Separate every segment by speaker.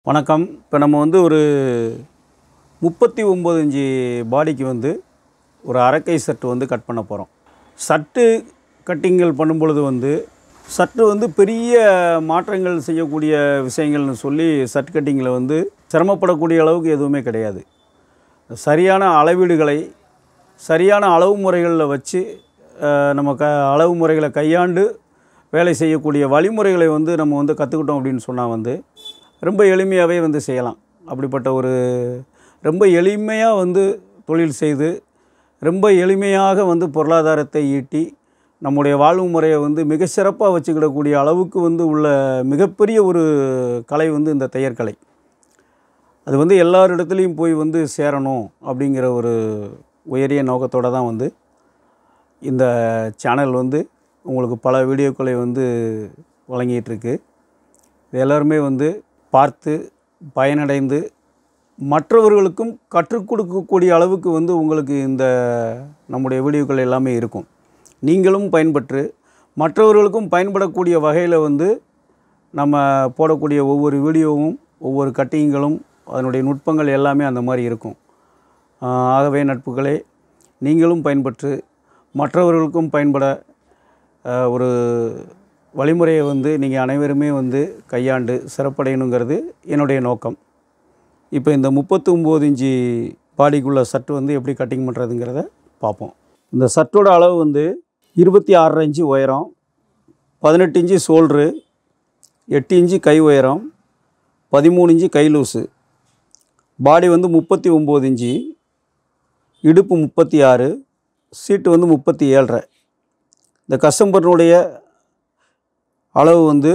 Speaker 1: வணக்கம் இப்போ நம்ம வந்து ஒரு முப்பத்தி ஒம்பது இன்ச்சு பாடிக்கு வந்து ஒரு அரைக்கை சட்டு வந்து கட் பண்ண போகிறோம் சட்டு கட்டிங்கள் பண்ணும் பொழுது வந்து சட்டு வந்து பெரிய மாற்றங்கள் செய்யக்கூடிய விஷயங்கள்னு சொல்லி சட் கட்டிங்கில் வந்து சிரமப்படக்கூடிய அளவுக்கு எதுவுமே கிடையாது சரியான அளவீடுகளை சரியான அளவு முறைகளில் வச்சு அஹ், நம்ம க அளவு முறைகளை கையாண்டு வேலை செய்யக்கூடிய வழிமுறைகளை வந்து நம்ம வந்து கற்றுக்கிட்டோம் அப்படின்னு சொன்னால் வந்து ரொம்ப எளிமையாகவே வந்து செய்யலாம் அப்படிப்பட்ட ஒரு ரொம்ப எளிமையாக வந்து தொழில் செய்து ரொம்ப எளிமையாக வந்து பொருளாதாரத்தை ஈட்டி நம்முடைய வாழ்வு முறையை வந்து மிக சிறப்பாக வச்சுக்கிடக்கூடிய அளவுக்கு வந்து உள்ள மிகப்பெரிய ஒரு கலை வந்து இந்த தையற்கலை அது வந்து எல்லாரிடத்துலையும் போய் வந்து சேரணும் அப்படிங்கிற ஒரு உயரிய நோக்கத்தோடு தான் வந்து இந்த சேனல் வந்து உங்களுக்கு பல வீடியோக்களை வந்து வழங்கிட்டு இருக்கு இது எல்லாருமே வந்து பார்த்து பயனடைந்து மற்றவர்களுக்கும் கற்றுக் கொடுக்கக்கூடிய அளவுக்கு வந்து உங்களுக்கு இந்த நம்முடைய வீடியோக்கள் எல்லாமே இருக்கும் நீங்களும் பயன்பெற்று மற்றவர்களுக்கும் பயன்படக்கூடிய வகையில் வந்து நம்ம போடக்கூடிய ஒவ்வொரு வீடியோவும் ஒவ்வொரு கட்டிங்களும் அதனுடைய நுட்பங்கள் எல்லாமே அந்த மாதிரி இருக்கும் ஆஹ் ஆகவே நட்புகளே நீங்களும் பயன்பெற்று மற்றவர்களுக்கும் பயன்பட ஆஹ் ஒரு வழிமுறையை வந்து நீங்கள் அனைவருமே வந்து கையாண்டு சிறப்படையணுங்கிறது என்னுடைய நோக்கம் இப்போ இந்த முப்பத்தி ஒம்பது இன்ச்சு பாடிக்குள்ள சட்டு வந்து எப்படி கட்டிங் பண்ணுறதுங்கிறத பார்ப்போம் இந்த சட்டோட அளவு வந்து இருபத்தி ஆறரை இன்ச்சு உயரம் பதினெட்டு இன்ச்சு சோல்ட்ரு எட்டு இன்ச்சு கை உயரம் பதிமூணு இன்ச்சு கை லூஸு பாடி வந்து முப்பத்தி ஒம்பது இன்ச்சு இடுப்பு முப்பத்தி ஆறு சீட்டு வந்து முப்பத்தி ஏழரை இந்த கஸ்டம்பர்னுடைய அளவு வந்து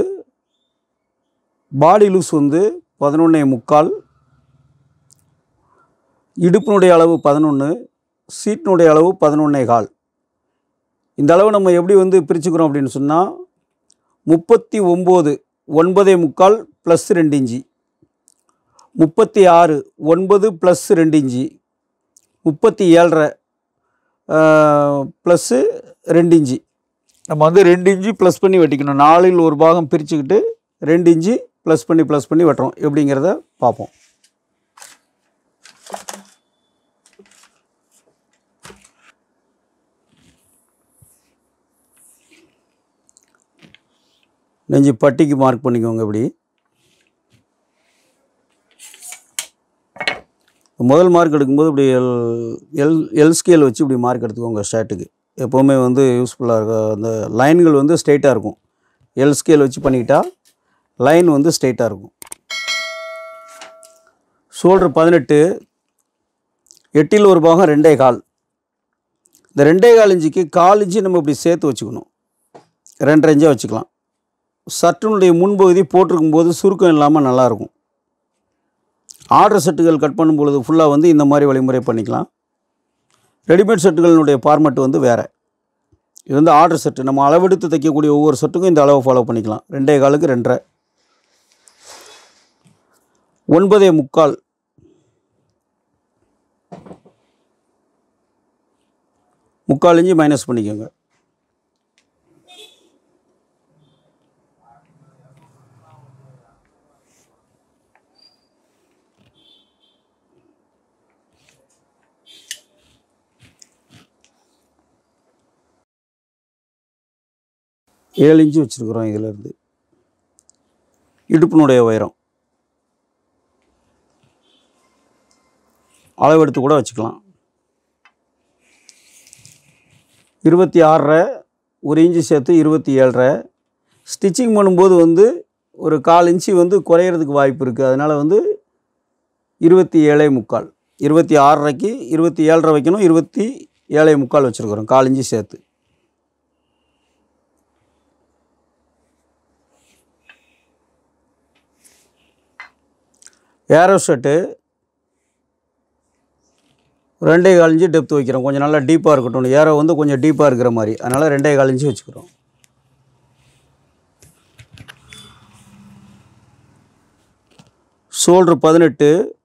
Speaker 1: பாடி லூஸ் வந்து பதினொன்னே முக்கால் இடுப்பினுடைய அளவு பதினொன்று சீட்டினுடைய அளவு பதினொன்னே கால் இந்த அளவு நம்ம எப்படி வந்து பிரிச்சுக்கிறோம் அப்படின்னு சொன்னால் முப்பத்தி ஒம்பது ஒன்பதே முக்கால் ப்ளஸ் ரெண்டு இன்ச்சு முப்பத்தி ஆறு ஒன்பது ப்ளஸ் ரெண்டு இன்ச்சு முப்பத்தி ஏழரை ப்ளஸ்ஸு ரெண்டு இன்ச்சு நம்ம வந்து ரெண்டு இன்ச்சு ப்ளஸ் பண்ணி வெட்டிக்கணும் நாலில் ஒரு பாகம் பிரிச்சுக்கிட்டு ரெண்டு இன்ச்சு ப்ளஸ் பண்ணி ப்ளஸ் பண்ணி வெட்டுறோம் எப்படிங்கிறத பார்ப்போம் நெஞ்சு பட்டிக்கு மார்க் பண்ணிக்கோங்க இப்படி முதல் மார்க் எடுக்கும்போது இப்படி எல் எல் எல் ஸ்கேல் வச்சு இப்படி மார்க் எடுத்துக்கோங்க ஷர்ட்டுக்கு எப்போவுமே வந்து யூஸ்ஃபுல்லாக இருக்கும் அந்த லைன்கள் வந்து ஸ்ட்ரைட்டாக இருக்கும் எல் ஸ்கேல் வச்சு பண்ணிக்கிட்டா லைன் வந்து ஸ்ட்ரைட்டாக இருக்கும் ஷோல்டர் பதினெட்டு எட்டில் ஒரு பாகம் ரெண்டே கால் இந்த ரெண்டே கால் இன்ச்சுக்கு கால் இன்ச்சு நம்ம இப்படி சேர்த்து வச்சுக்கணும் ரெண்டரை இன்ச்சாக வச்சுக்கலாம் சட்டினுடைய முன்பகுதி போட்டிருக்கும் போது சுருக்கம் இல்லாமல் நல்லாயிருக்கும் ஆர்டர் செட்டுகள் கட் பண்ணும் பொழுது ஃபுல்லாக வந்து இந்த மாதிரி வழிமுறை பண்ணிக்கலாம் ரெடிமேட் செட்டுகளினுடைய ஃபார்மேட் வந்து வேறு இது வந்து ஆர்டர் செட்டு நம்ம அளவெடுத்து தைக்கக்கூடிய ஒவ்வொரு செட்டுக்கும் இந்த அளவை ஃபாலோ பண்ணிக்கலாம் ரெண்டே காலுக்கு ரெண்டரை ஒன்பதே முக்கால் முக்கால் இன்ச்சு மைனஸ் பண்ணிக்கோங்க ஏழு இன்ச்சு வச்சுருக்குறோம் இதிலேருந்து இடுப்பினுடைய உயரம் அளவெடுத்து கூட வச்சுக்கலாம் இருபத்தி ஆறரை ஒரு இன்ச்சு சேர்த்து இருபத்தி ஏழரை ஸ்டிச்சிங் பண்ணும்போது வந்து ஒரு கால் இன்ச்சு வந்து குறையிறதுக்கு வாய்ப்பு இருக்குது அதனால் வந்து இருபத்தி ஏழே முக்கால் இருபத்தி ஆறரைக்கு இருபத்தி ஏழரை வைக்கணும் இருபத்தி ஏழே முக்கால் வச்சுருக்குறோம் கால் இன்ச்சு சேர்த்து ஏரோ ஷர்ட்டு ரெண்டே கால் இன்ச்சு டெப்த் வைக்கிறோம் கொஞ்சம் நல்லா டீப்பாக இருக்கட்டும் ஏரோ வந்து கொஞ்சம் டீப்பாக இருக்கிற மாதிரி அதனால் ரெண்டே கால் இன்ச்சு வச்சுக்கிறோம் ஷோல்ட்ரு பதினெட்டு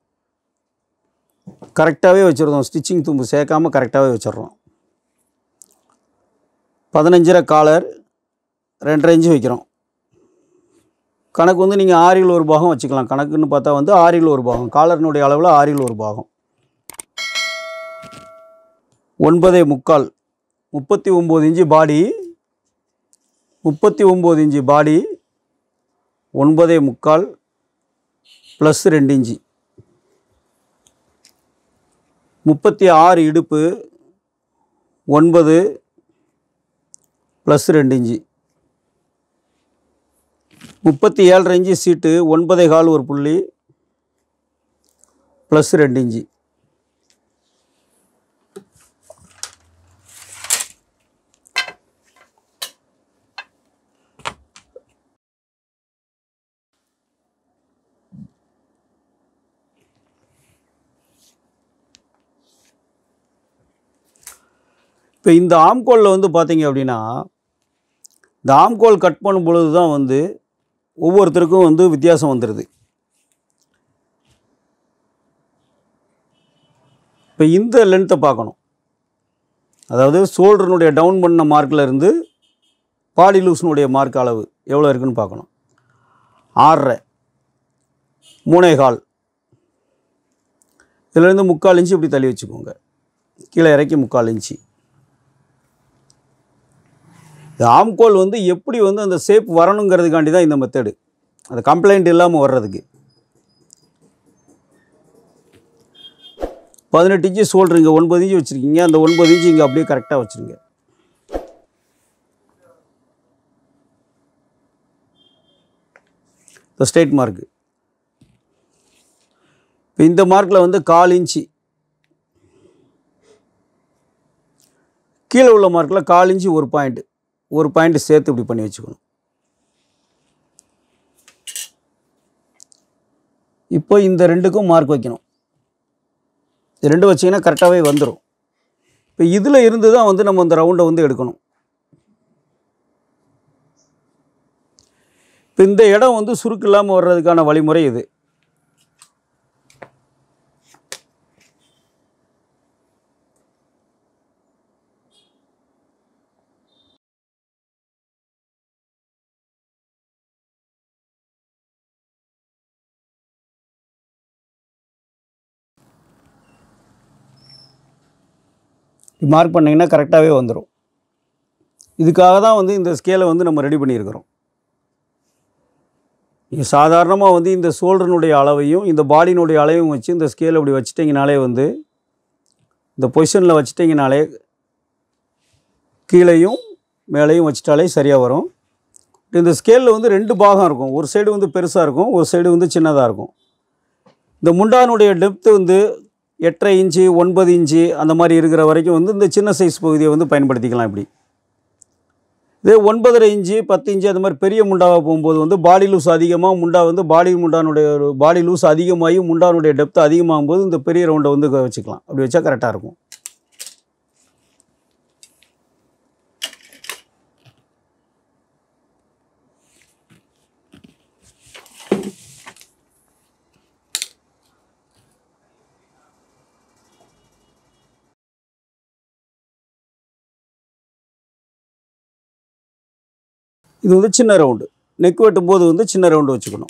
Speaker 1: கரெக்டாகவே வச்சுருந்தோம் ஸ்டிச்சிங் தும்பு சேர்க்காம கரெக்டாகவே வச்சிடுறோம் பதினஞ்சரை காலர் ரெண்டரை இன்ச்சு வைக்கிறோம் கணக்கு வந்து நீங்கள் ஆறில் ஒரு பாகம் வச்சுக்கலாம் கணக்குன்னு பார்த்தா வந்து ஆறில் ஒரு பாகம் காலர்னுடைய அளவில் ஆறில் ஒரு பாகம் ஒன்பதே முக்கால் முப்பத்தி ஒம்பது இன்ச்சு பாடி முப்பத்தி ஒம்பது இன்ச்சு பாடி ஒன்பதே முக்கால் ப்ளஸ் ரெண்டு இன்ச்சு முப்பத்தி ஆறு இடுப்பு ஒன்பது ப்ளஸ் ரெண்டு இன்ச்சு முப்பத்தி ஏழரை இன்ச்சு சீட்டு ஒன்பதே கால் ஒரு புள்ளி ப்ளஸ் ரெண்டு இன்ச்சு இப்போ இந்த ஆம்கோலில் வந்து பார்த்தீங்க அப்படின்னா இந்த ஆம்கோல் கட் பண்ணும் பொழுது தான் வந்து ஒவ்வொருத்தருக்கும் வந்து வித்தியாசம் வந்துடுது இப்போ இந்த லென்த்தை பார்க்கணும் அதாவது ஷோல்டர்னுடைய டவுன் பண்ண மார்க்கில் இருந்து பாடி லூஸ்னுடைய மார்க் அளவு எவ்வளோ இருக்குன்னு பார்க்கணும் ஆறரை மூணே கால் இதுலேருந்து முக்கால் இன்ச்சு இப்படி தள்ளி வச்சுக்கோங்க கீழே இறக்கி முக்கால் இன்ச்சு இந்த ஆம்கோல் வந்து எப்படி வந்து அந்த ஷேப் வரணுங்கிறதுக்காண்டி தான் இந்த மெத்தடு அந்த கம்ப்ளைண்ட் இல்லாமல் வர்றதுக்கு பதினெட்டு இன்ச்சு சோல்ட்ருங்க ஒன்பது இன்ச்சு வச்சுருக்கீங்க அந்த ஒன்பது இன்ச்சு இங்கே அப்படியே கரெக்டாக வச்சுருங்க இந்த ஸ்ட்ரெயிட் மார்க்கு இப்போ இந்த மார்க்கில் வந்து கால் இன்ச்சு கீழே உள்ள மார்க்கில் கால் இன்ச்சு ஒரு பாயிண்ட் ஒரு பாயிண்ட் சேர்த்து இப்படி பண்ணி வச்சுக்கணும் இப்போ இந்த ரெண்டுக்கும் மார்க் வைக்கணும் இது ரெண்டு வச்சிங்கன்னா கரெக்டாகவே வந்துடும் இப்போ இதில் இருந்து தான் வந்து நம்ம அந்த ரவுண்டை வந்து எடுக்கணும் இப்போ இந்த இடம் வந்து சுருக்கு இல்லாமல் வர்றதுக்கான வழிமுறை இது மார்க் பண்ணிங்கன்னா கரெக்டாகவே வந்துடும் இதுக்காக தான் வந்து இந்த ஸ்கேலை வந்து நம்ம ரெடி பண்ணியிருக்கிறோம் நீங்கள் சாதாரணமாக வந்து இந்த ஷோல்டர்னுடைய அளவையும் இந்த பாடியினுடைய அளவையும் வச்சு இந்த ஸ்கேலை இப்படி வச்சிட்டிங்கனாலே வந்து இந்த பொசிஷனில் வச்சிட்டிங்கனாலே கீழேயும் மேலேயும் வச்சிட்டாலே சரியாக வரும் இந்த ஸ்கேலில் வந்து ரெண்டு பாகம் இருக்கும் ஒரு சைடு வந்து பெருசாக இருக்கும் ஒரு சைடு வந்து சின்னதாக இருக்கும் இந்த முண்டானுடைய டெப்த்து வந்து எட்டரை இன்ச்சு ஒன்பது இன்ச்சு அந்த மாதிரி இருக்கிற வரைக்கும் வந்து இந்த சின்ன சைஸ் பகுதியை வந்து பயன்படுத்திக்கலாம் இப்படி இதே ஒன்பதரை இன்ச்சு பத்து இன்ச்சு அந்த மாதிரி பெரிய முண்டாவாக போகும்போது வந்து பாடி லூஸ் அதிகமாக முண்டா வந்து பாடி முண்டானுடைய ஒரு பாடி லூஸ் அதிகமாகி முண்டானுடைய டெப்த் அதிகமாகும் போது இந்த பெரிய ரவுண்டை வந்து வச்சுக்கலாம் அப்படி வச்சா கரெக்டாக இருக்கும் இது வந்து சின்ன ரவுண்டு நெக் வெட்டும் போது வந்து சின்ன ரவுண்டு வச்சுக்கணும்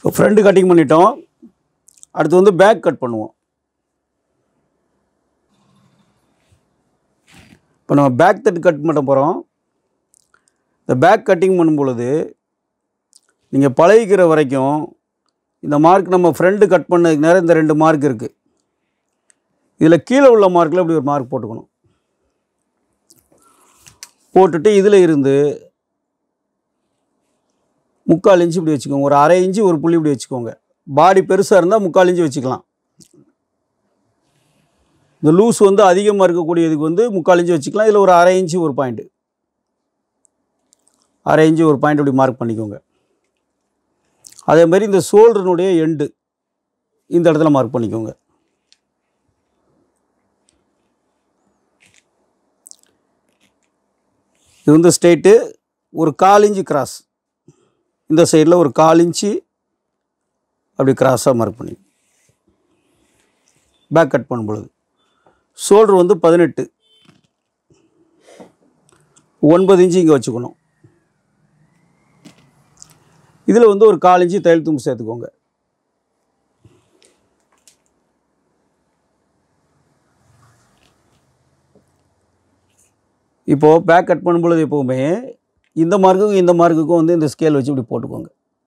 Speaker 1: ஸோ ஃப்ரண்ட் கட்டிங் பண்ணிட்டோம் அடுத்து வந்து பேக் கட் பண்ணுவோம் இப்போ நம்ம பேக் தட் கட் பண்ண போகிறோம் இந்த பேக் கட்டிங் பண்ணும் பொழுது நீங்கள் பழகிக்கிற வரைக்கும் இந்த மார்க் நம்ம ஃப்ரண்ட் கட் பண்ணதுக்கு நேரம் இந்த ரெண்டு மார்க் இருக்குது இதில் கீழே உள்ள மார்க்கில் இப்படி ஒரு மார்க் போட்டுக்கணும் போட்டுட்டு இதில் இருந்து முக்கால் இன்ச்சு இப்படி வச்சுக்கோங்க ஒரு அரை இன்ச்சு ஒரு புள்ளி இப்படி வச்சுக்கோங்க பாடி பெருசாக இருந்தால் முக்கால் இன்ச்சு வச்சுக்கலாம் இந்த லூஸ் வந்து அதிகமாக இருக்கக்கூடியதுக்கு வந்து முக்கால் இன்ச்சு வச்சுக்கலாம் இதில் ஒரு அரை இன்ச்சு ஒரு பாயிண்ட்டு அரை இன்ச்சு ஒரு பாயிண்ட் இப்படி மார்க் பண்ணிக்கோங்க அதே மாதிரி இந்த ஷோல்டருனுடைய எண்டு இந்த இடத்துல மார்க் பண்ணிக்கோங்க இது வந்து ஸ்ட்ரெயிட்டு ஒரு கால் இன்ச்சு கிராஸ் இந்த சைடில் ஒரு கால் இன்ச்சு அப்படி கிராஸாக மார்க் பண்ணி பேக் கட் பண்ணும் பொழுது ஷோல்டர் வந்து பதினெட்டு ஒன்பது இன்ச்சு இங்கே வச்சுக்கணும் இதில் வந்து ஒரு கால் இன்ச்சு தையல் தும்பு சேர்த்துக்கோங்க இப்போது பேக் கட் பண்ணும்பொழுது எப்போவுமே இந்த மார்க்குக்கும் இந்த மார்க்குக்கும் வந்து இந்த ஸ்கேல் வச்சு இப்படி போட்டுக்கோங்க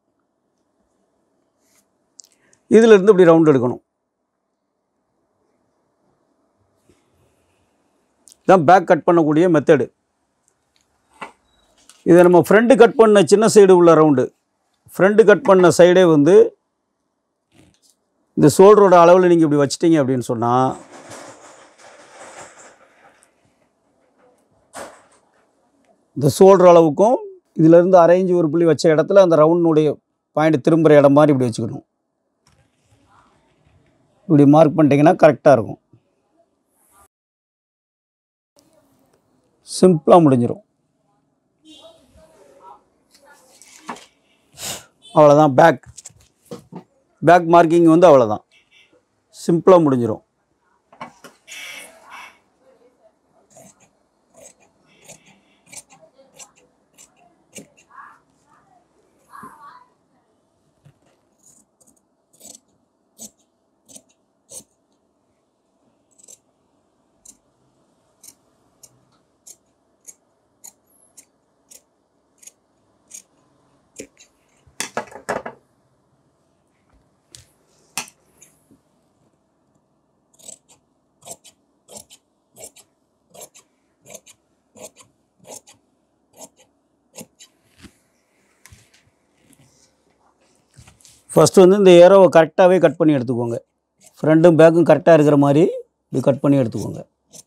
Speaker 1: இதில் இருந்து இப்படி ரவுண்ட் எடுக்கணும் தான் பேக் கட் பண்ணக்கூடிய மெத்தடு இதை நம்ம ஃப்ரண்ட் கட் பண்ண சின்ன சைடு உள்ள ரவுண்டு ஃப்ரண்ட் கட் பண்ண சைடே வந்து இந்த ஷோல்டரோட அளவில் நீங்கள் இப்படி வச்சிட்டீங்க அப்படின்னு சொன்னால் இந்த ஷோல்டர் அளவுக்கும் இதிலேருந்து அரேஞ்ச் ஒரு புள்ளி வச்ச இடத்துல அந்த ரவுண்டுடைய பாயிண்ட் திரும்புகிற இடம் மாதிரி இப்படி வச்சுக்கணும் இப்படி மார்க் பண்ணிட்டீங்கன்னா கரெக்டாக இருக்கும் சிம்பிளாக முடிஞ்சிடும் அவ்வளோதான் பேக் பேக் மார்க்கிங் வந்து அவ்வளோதான் சிம்பிளாக முடிஞ்சிடும் ஃபஸ்ட்டு வந்து இந்த ஏரோவை கரெக்டாகவே கட் பண்ணி எடுத்துக்கோங்க ஃப்ரண்ட்டும் பேக்கும் கரெக்டாக இருக்கிற மாதிரி இப்படி கட் பண்ணி எடுத்துக்கோங்க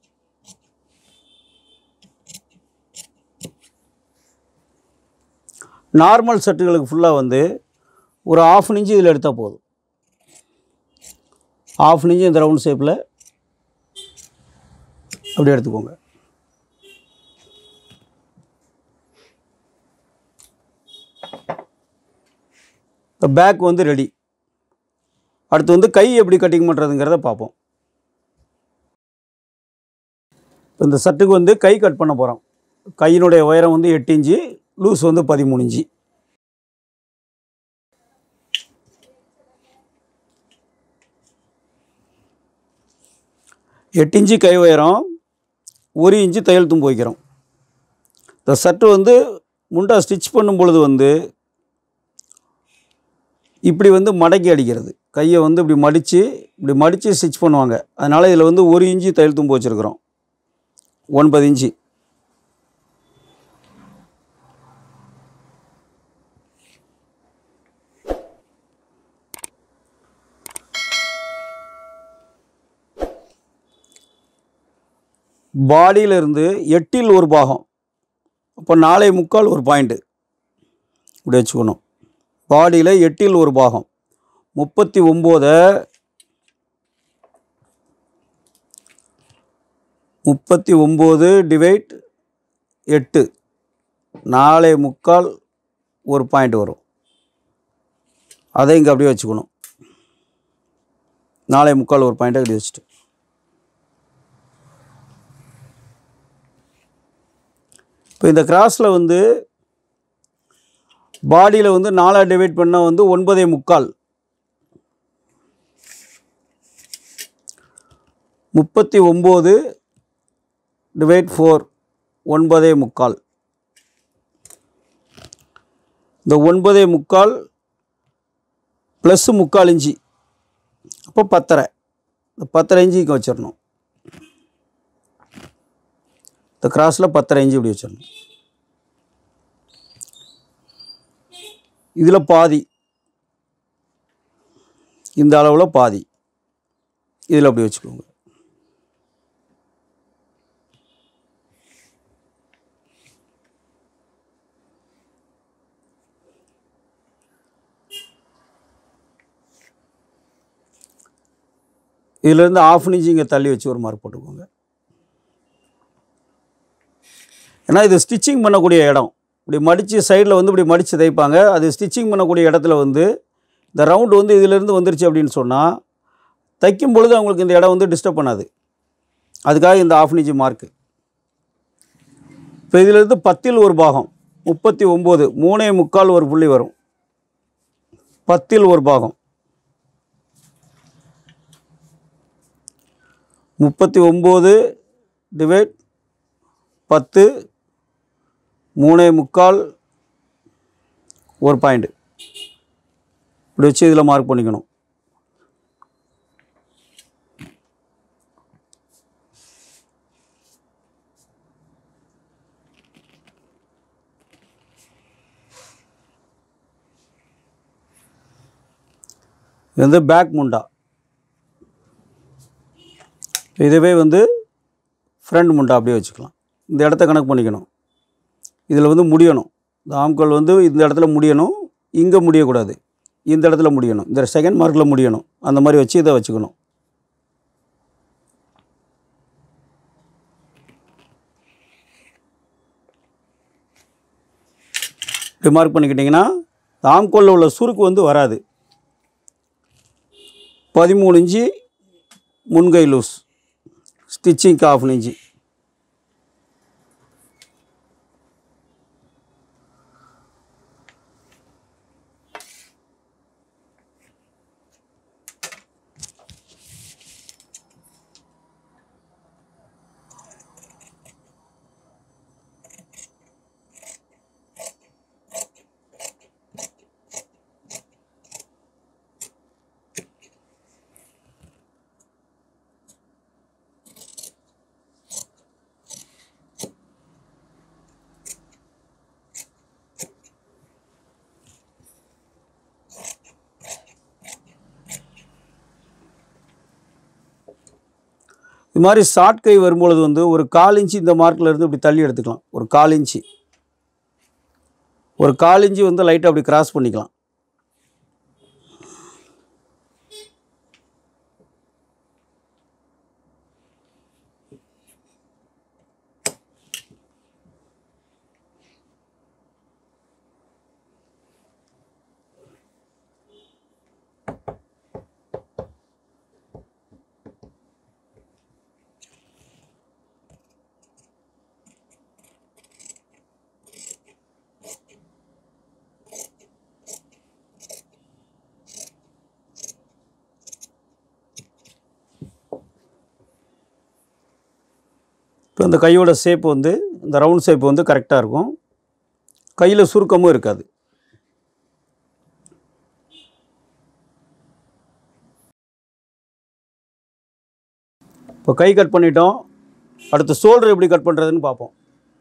Speaker 1: நார்மல் செட்டுகளுக்கு ஃபுல்லாக வந்து ஒரு ஆஃப் இன்ச்சு இதில் எடுத்தால் போதும் ஆஃப் இன்ச்சு இந்த ரவுண்ட் ஷேப்பில் அப்படி எடுத்துக்கோங்க இப்போ பேக் வந்து ரெடி அடுத்து வந்து கை எப்படி கட்டிங் பண்ணுறதுங்கிறத பார்ப்போம் இப்போ இந்த சட்டுக்கு வந்து கை கட் பண்ண போகிறோம் கையினுடைய உயரம் வந்து எட்டு இன்ச்சு லூஸ் வந்து பதிமூணு இன்ச்சு எட்டு இன்ச்சு கை உயரம் ஒரு இன்ச்சு தையல் தும்பு வைக்கிறோம் இந்த சட்டு வந்து முண்டா ஸ்டிச் பண்ணும் பொழுது வந்து இப்படி வந்து மடக்கி அடிக்கிறது கையை வந்து இப்படி மடித்து இப்படி மடித்து ஸ்டிச் பண்ணுவாங்க அதனால் இதில் வந்து ஒரு இன்ச்சு தையல் தும்பு வச்சுருக்குறோம் ஒன்பது இன்ச்சு பாடியிலிருந்து எட்டில் ஒரு பாகம் அப்போ நாலே முக்கால் ஒரு பாயிண்ட்டு இப்படி வச்சுக்கணும் பாடியில் எட்டில் ஒரு பாகம் முப்பத்தி ஒம்போதை முப்பத்தி ஒம்பது டிவைட் எட்டு நாலே முக்கால் ஒரு பாயிண்ட் வரும் அதை இங்கே அப்படியே வச்சுக்கணும் நாலே முக்கால் ஒரு பாயிண்ட்டை இப்படி வச்சுட்டு இப்போ இந்த கிராஸில் வந்து பாடியில் வந்து நாலாக டிவைட் பண்ணால் வந்து ஒன்பதே முக்கால் முப்பத்தி ஒம்பது டிவைட் ஃபோர் ஒன்பதே முக்கால் இந்த ஒன்பதே முக்கால் ப்ளஸ்ஸு முக்கால் இன்ச்சு அப்போ பத்தரை இந்த பத்தரை இன்ச்சுக்கு வச்சிடணும் இந்த கிராஸில் பத்தரை இன்ச்சு இப்படி வச்சிடணும் இதில் பாதி இந்த அளவில் பாதி இதில் அப்படி வச்சுக்கோங்க இதிலேருந்து ஆஃப் இன்ச்சு இங்கே தள்ளி வச்சு ஒரு மார்க் போட்டுக்கோங்க ஏன்னா இது ஸ்டிச்சிங் பண்ணக்கூடிய இடம் இப்படி மடித்து சைடில் வந்து இப்படி மடித்து தைப்பாங்க அது ஸ்டிச்சிங் பண்ணக்கூடிய இடத்துல வந்து இந்த ரவுண்டு வந்து இதிலேருந்து வந்துருச்சு அப்படின்னு சொன்னால் தைக்கும் பொழுது அவங்களுக்கு இந்த இடம் வந்து டிஸ்டர்ப் பண்ணாது அதுக்காக இந்த ஆஃப் இன்ச்சு மார்க்கு இப்போ இதிலேருந்து பத்தில் ஒரு பாகம் முப்பத்தி ஒம்பது மூணே முக்கால் ஒரு புள்ளி வரும் பத்தில் ஒரு பாகம் முப்பத்தி ஒம்பது டிவைட் பத்து மூணே முக்கால் ஒரு பாயிண்ட் இப்படி வச்சு இதில் மார்க் பண்ணிக்கணும் இது வந்து பேக் முண்டா இதுவே வந்து ஃப்ரண்ட் முண்டா அப்படியே வச்சுக்கலாம் இந்த இடத்த கணக்கு பண்ணிக்கணும் இதில் வந்து முடியணும் இந்த ஆம்கோல் வந்து இந்த இடத்துல முடியணும் இங்கே முடியக்கூடாது இந்த இடத்துல முடியணும் இந்த செகண்ட் மார்க்கில் முடியணும் அந்த மாதிரி வச்சு இதை வச்சுக்கணும் இப்படி மார்க் பண்ணிக்கிட்டிங்கன்னா ஆம்கோலில் உள்ள சுருக்கு வந்து வராது பதிமூணு இன்ச்சு முன்கை லூஸ் ஸ்டிச்சிங்க்கு ஆஃப் இன்ச்சு இது மாதிரி ஷார்ட் கை வரும்பொழுது வந்து ஒரு கால் இன்ச்சு இந்த மார்க்கில் இருந்து இப்படி தள்ளி எடுத்துக்கலாம் ஒரு கால் இன்ச்சு ஒரு கால் இன்ச்சு வந்து லைட்டாக அப்படி கிராஸ் பண்ணிக்கலாம் இப்போ இந்த கையோட ஷேப் வந்து இந்த ரவுண்ட் ஷேப் வந்து கரெக்டாக இருக்கும் கையில் சுருக்கமும் இருக்காது இப்போ கை கட் பண்ணிட்டோம் அடுத்து ஷோல்டர் எப்படி கட் பண்ணுறதுன்னு பார்ப்போம்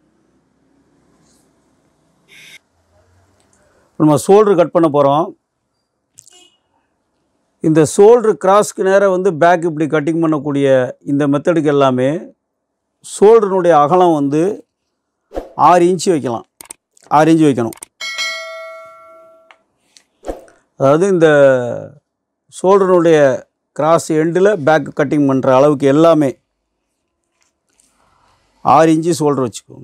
Speaker 1: நம்ம ஷோல்டர் கட் பண்ண போகிறோம் இந்த ஷோல்டர் கிராஸ்க்கு நேராக வந்து பேக் இப்படி கட்டிங் பண்ணக்கூடிய இந்த மெத்தடுக்கு எல்லாமே ஷோல்டருனுடைய அகலம் வந்து ஆறு இன்ச்சு வைக்கலாம் ஆறு இன்ச்சு வைக்கணும் அதாவது இந்த ஷோல்டருனுடைய கிராஸ் எண்டில் பேக் கட்டிங் பண்ணுற அளவுக்கு எல்லாமே ஆறு இன்ச்சு ஷோல்டர் வச்சுக்கோங்க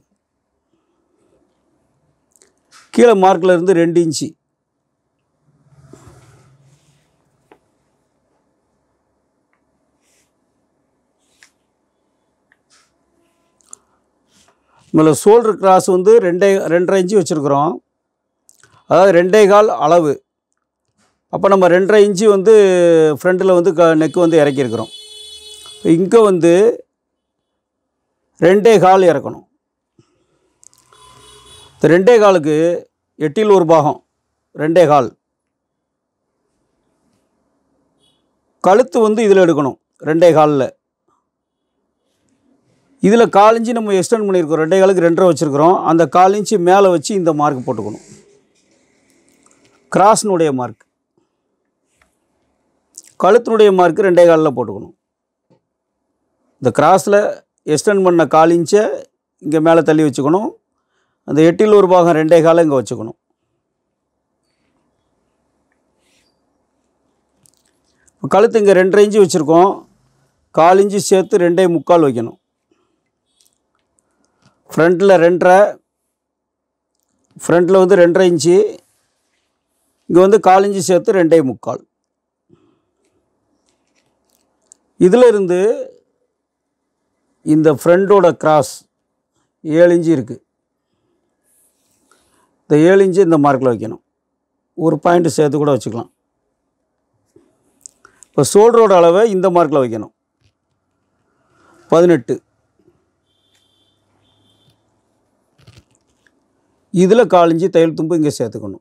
Speaker 1: கீழே மார்க்கில் இருந்து ரெண்டு இன்ச்சு இதில் ஷோல்டர் கிராஸ் வந்து ரெண்டே ரெண்டரை இன்ச்சு வச்சுருக்குறோம் அதாவது ரெண்டே கால் அளவு அப்போ நம்ம ரெண்டரை இன்ச்சு வந்து ஃப்ரண்ட்டில் வந்து க நெக்கு வந்து இறக்கியிருக்கிறோம் இங்கே வந்து ரெண்டே கால் இறக்கணும் இந்த ரெண்டே காலுக்கு எட்டில் ஒரு பாகம் ரெண்டே கால் கழுத்து வந்து இதில் எடுக்கணும் ரெண்டே காலில் இதில் கால் இன்ச்சு நம்ம எக்ஸ்டெண்ட் பண்ணியிருக்கோம் ரெண்டே காலுக்கு ரெண்டரை வச்சுருக்கிறோம் அந்த கால் இன்ச்சு மேலே வச்சு இந்த மார்க் போட்டுக்கணும் கிராஸ்னுடைய மார்க் கழுத்தினுடைய மார்க் ரெண்டே காலில் போட்டுக்கணும் இந்த கிராஸில் எக்ஸ்டெண்ட் பண்ண கால் இன்ச்சை இங்கே மேலே தள்ளி வச்சுக்கணும் அந்த எட்டில் ஒரு பாகம் ரெண்டே காலை இங்கே வச்சுக்கணும் இப்போ கழுத்து இங்கே ரெண்டரை இன்ச்சு வச்சுருக்கோம் கால் இன்ச்சு சேர்த்து ரெண்டே முக்கால் வைக்கணும் ஃப்ரண்ட்டில் ரெண்டரை ஃப்ரண்ட்டில் வந்து ரெண்டரை இன்ச்சு இங்கே வந்து கால் இன்ச்சு சேர்த்து ரெண்டே முக்கால் இதில் இருந்து இந்த ஃப்ரண்டோட கிராஸ் ஏழு இன்ச்சு இருக்குது இந்த ஏழு இன்ச்சு இந்த மார்க்கில் வைக்கணும் ஒரு பாயிண்ட் சேர்த்து கூட வச்சுக்கலாம் இப்போ ஷோல்டரோட அளவை இந்த மார்க்கில் வைக்கணும் பதினெட்டு இதில் காலிஞ்சி தையல் தும்பு இங்கே சேர்த்துக்கணும்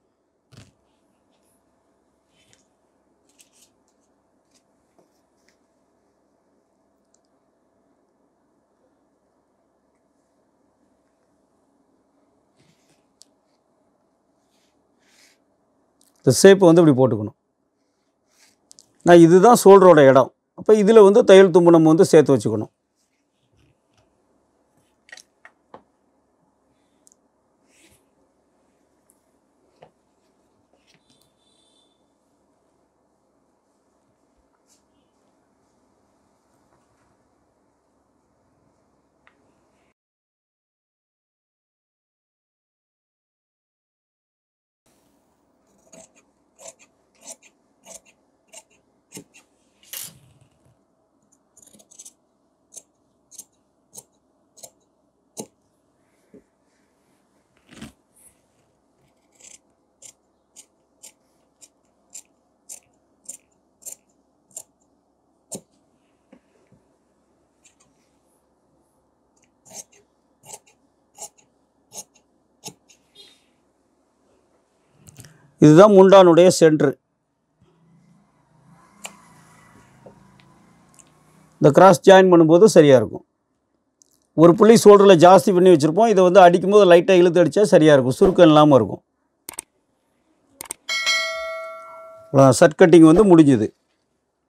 Speaker 1: இந்த ஷேப்பை வந்து இப்படி போட்டுக்கணும் நான் இதுதான் ஷோல்டரோட இடம் அப்போ இதில் வந்து தையல் தும்பு நம்ம வந்து சேர்த்து வச்சுக்கணும் இதுதான் முண்டானுடைய சென்ட்ரு இந்த கிராஸ் ஜாயின் பண்ணும்போது சரியாக இருக்கும் ஒரு புள்ளி ஷோல்டரில் ஜாஸ்தி பண்ணி வச்சுருப்போம் இதை வந்து அடிக்கும்போது லைட்டாக இழுத்து அடித்தா சரியாக இருக்கும் சுருக்கம் இல்லாமல் இருக்கும் சட் கட்டிங் வந்து முடிஞ்சுது